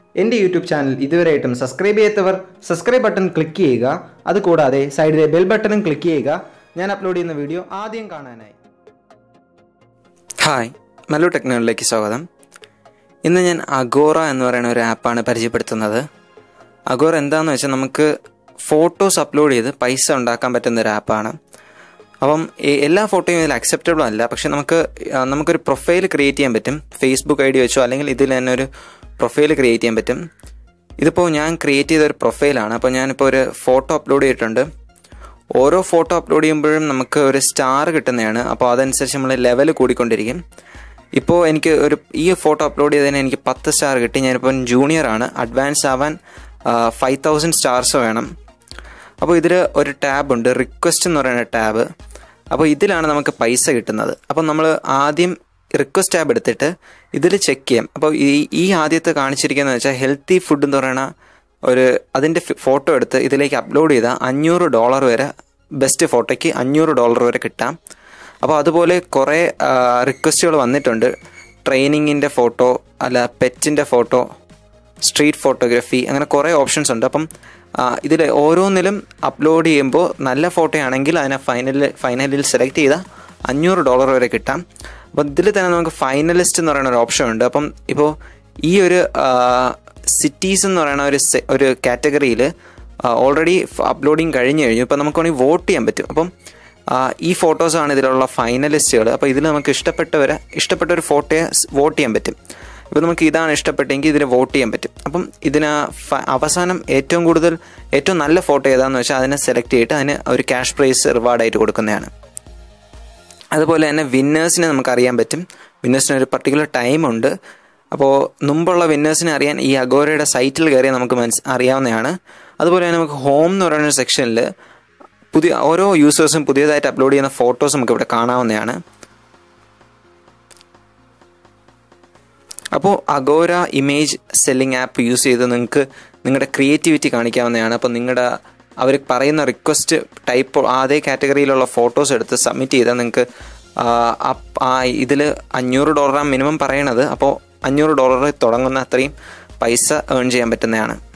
എൻ്റെ YouTube channel ഇതുവരെയായിട്ടും subscribe ചെയ്യാത്തവർ സബ്സ്ക്രൈബ് ബട്ടൺ ക്ലിക്ക് ചെയ്യുക അതുകൂടാതെ സൈഡിലെ ബെൽ ബട്ടണും ക്ലിക്ക് ചെയ്യുക ഞാൻ അപ്ലോഡ് ചെയ്യുന്ന വീഡിയോ ആദ്യം കാണാനായി ഹായ് മല്ലു ടെക്നോളിലേക്ക് സ്വാഗതം ഇന്ന് ഞാൻ അഗോറ എന്ന് പറയുന്ന ഒരു ആപ്പാണ് പരിചയപ്പെടുത്തുന്നത് അഗോറ എന്താണെന്ന് വെച്ചാൽ നമുക്ക് ഫോട്ടോസ് അപ്ലോഡ് ചെയ്ത് പൈസ ഉണ്ടാക്കാൻ പറ്റുന്ന ഒരു ആപ്പാണ് അപ്പം എ- എല്ലാ ഫോട്ടോയും ഇതിൽ അക്സെപ്റ്റബിൾ അല്ല പക്ഷെ നമുക്ക് ആ, നമുക്കൊരു പ്രൊഫൈൽ ക്രിയേറ്റ് ചെയ്യാൻ പറ്റും ഫേസ്ബുക്ക് ഐ ഡി വെച്ചോ അല്ലെങ്കിൽ ഇതിൽ തന്നെ ഒരു പ്രൊഫൈൽ ക്രിയേറ്റ് ചെയ്യാൻ പറ്റും ഇതിപ്പോൾ ഞാൻ ക്രിയേറ്റ് ചെയ്ത ഒരു പ്രൊഫൈലാണ് അപ്പോൾ ഞാനിപ്പോൾ ഒരു ഫോട്ടോ അപ്ലോഡ് ചെയ്തിട്ടുണ്ട് ഓരോ ഫോട്ടോ അപ്ലോഡ് ചെയ്യുമ്പോഴും നമുക്ക് ഒരു സ്റ്റാർ കിട്ടുന്നതാണ് അപ്പോൾ അതനുസരിച്ച് നമ്മൾ ലെവൽ കൂടിക്കൊണ്ടിരിക്കും ഇപ്പോൾ എനിക്ക് ഒരു ഈ ഫോട്ടോ അപ്ലോഡ് ചെയ്തതിന് എനിക്ക് പത്ത് സ്റ്റാർ കിട്ടി ഞാനിപ്പോൾ ജൂനിയർ ആണ് അഡ്വാൻസ് ആവാൻ ഫൈവ് തൗസൻഡ് സ്റ്റാർസ് വേണം അപ്പോൾ ഇതിൽ ഒരു ടാബ് ഉണ്ട് റിക്വസ്റ്റ് എന്ന് പറയുന്ന ടാബ് അപ്പോൾ ഇതിലാണ് നമുക്ക് പൈസ കിട്ടുന്നത് അപ്പോൾ നമ്മൾ ആദ്യം റിക്വസ്റ്റ് ടാബ് എടുത്തിട്ട് ഇതിൽ ചെക്ക് ചെയ്യാം അപ്പോൾ ഈ ഈ ആദ്യത്തെ കാണിച്ചിരിക്കുന്നത് വെച്ചാൽ ഹെൽത്തി ഫുഡ് എന്ന് പറയുന്ന ഒരു അതിൻ്റെ ഫോട്ടോ എടുത്ത് ഇതിലേക്ക് അപ്ലോഡ് ചെയ്താൽ അഞ്ഞൂറ് ഡോളർ വരെ ബെസ്റ്റ് ഫോട്ടോയ്ക്ക് അഞ്ഞൂറ് ഡോളർ വരെ കിട്ടാം അപ്പോൾ അതുപോലെ കുറേ റിക്വസ്റ്റുകൾ വന്നിട്ടുണ്ട് ട്രെയിനിങ്ങിൻ്റെ ഫോട്ടോ അല്ല പെറ്റിൻ്റെ ഫോട്ടോ സ്ട്രീറ്റ് ഫോട്ടോഗ്രാഫി അങ്ങനെ കുറേ ഓപ്ഷൻസ് ഉണ്ട് അപ്പം ഇതിൽ ഓരോന്നിലും അപ്ലോഡ് ചെയ്യുമ്പോൾ നല്ല ഫോട്ടോ ആണെങ്കിൽ അതിനെ ഫൈനലിൽ ഫൈനലിൽ സെലക്ട് ചെയ്താൽ അഞ്ഞൂറ് ഡോളർ വരെ കിട്ടാം അപ്പം ഇതിൽ തന്നെ നമുക്ക് ഫൈനലിസ്റ്റ് എന്ന് പറയുന്ന ഒരു ഓപ്ഷൻ ഉണ്ട് അപ്പം ഇപ്പോൾ ഈ ഒരു സിറ്റീസ് എന്ന് പറയുന്ന ഒരു സെ- ഒരു കാറ്റഗറിയിൽ ഓൾറെഡി അപ്ലോഡിങ് കഴിഞ്ഞ് കഴിഞ്ഞു ഇപ്പം നമുക്ക് വേണമെങ്കിൽ വോട്ട് ചെയ്യാൻ പറ്റും അപ്പം ആ, ഈ ഫോട്ടോസാണ് ഇതിലുള്ള ഫൈനലിസ്റ്റുകൾ അപ്പോൾ ഇതിൽ നമുക്ക് ഇഷ്ടപ്പെട്ടവരെ ഇഷ്ടപ്പെട്ട ഒരു ഫോട്ടോയെ വോട്ട് ചെയ്യാൻ പറ്റും ഇപ്പോൾ നമുക്ക് ഇതാണ് ഇഷ്ടപ്പെട്ടെങ്കിൽ ഇതിൽ വോട്ട് ചെയ്യാൻ പറ്റും അപ്പം ഇതിന് ഫ- അവസാനം ഏറ്റവും കൂടുതൽ ഏറ്റവും നല്ല ഫോട്ടോ ഏതാണെന്ന് വെച്ചാൽ അതിനെ സെലക്ട് ചെയ്തിട്ട് അതിന് ഒരു ക്യാഷ് പ്രൈസ് റിവാർഡായിട്ട് കൊടുക്കുന്നതാണ് അതുപോലെ തന്നെ വിന്നേഴ്സിനെ നമുക്ക് അറിയാൻ പറ്റും വിന്നേഴ്സിന് ഒരു പർട്ടിക്കുലർ ടൈം ഉണ്ട് അപ്പോൾ മുമ്പുള്ള വിന്നേഴ്സിനെ അറിയാൻ ഈ അഗോരയുടെ സൈറ്റിൽ കയറി നമുക്ക് മനസ് അറിയാവുന്നതാണ് അതുപോലെ തന്നെ നമുക്ക് ഹോം എന്ന് പറയുന്ന സെക്ഷനിൽ പുതിയ ഓരോ യൂസേഴ്സും പുതിയതായിട്ട് അപ്ലോഡ് ചെയ്യുന്ന ഫോട്ടോസ് നമുക്ക് ഇവിടെ കാണാവുന്നതാണ് അപ്പോൾ Agora image selling app use ചെയ്ത് നിങ്ങൾക്ക് നിങ്ങളുടെ ക്രിയേറ്റിവിറ്റി കാണിക്കാവുന്നതാണ് അപ്പോൾ നിങ്ങളുടെ അവർ പറയുന്ന റിക്വസ്റ്റ് ടൈപ്പ് അതേ കാറ്റഗറിയിലുള്ള ഫോട്ടോസ് എടുത്ത് സബ്മിറ്റ് ചെയ്താൽ നിങ്ങൾക്ക് ആ ഇതിൽ അഞ്ഞൂറ് ഡോളറാണ് മിനിമം പറയണത് അപ്പോൾ അഞ്ഞൂറ് ഡോളർ തുടങ്ങുന്ന അത്രയും പൈസ ഏൺ ചെയ്യാൻ പറ്റുന്നതാണ്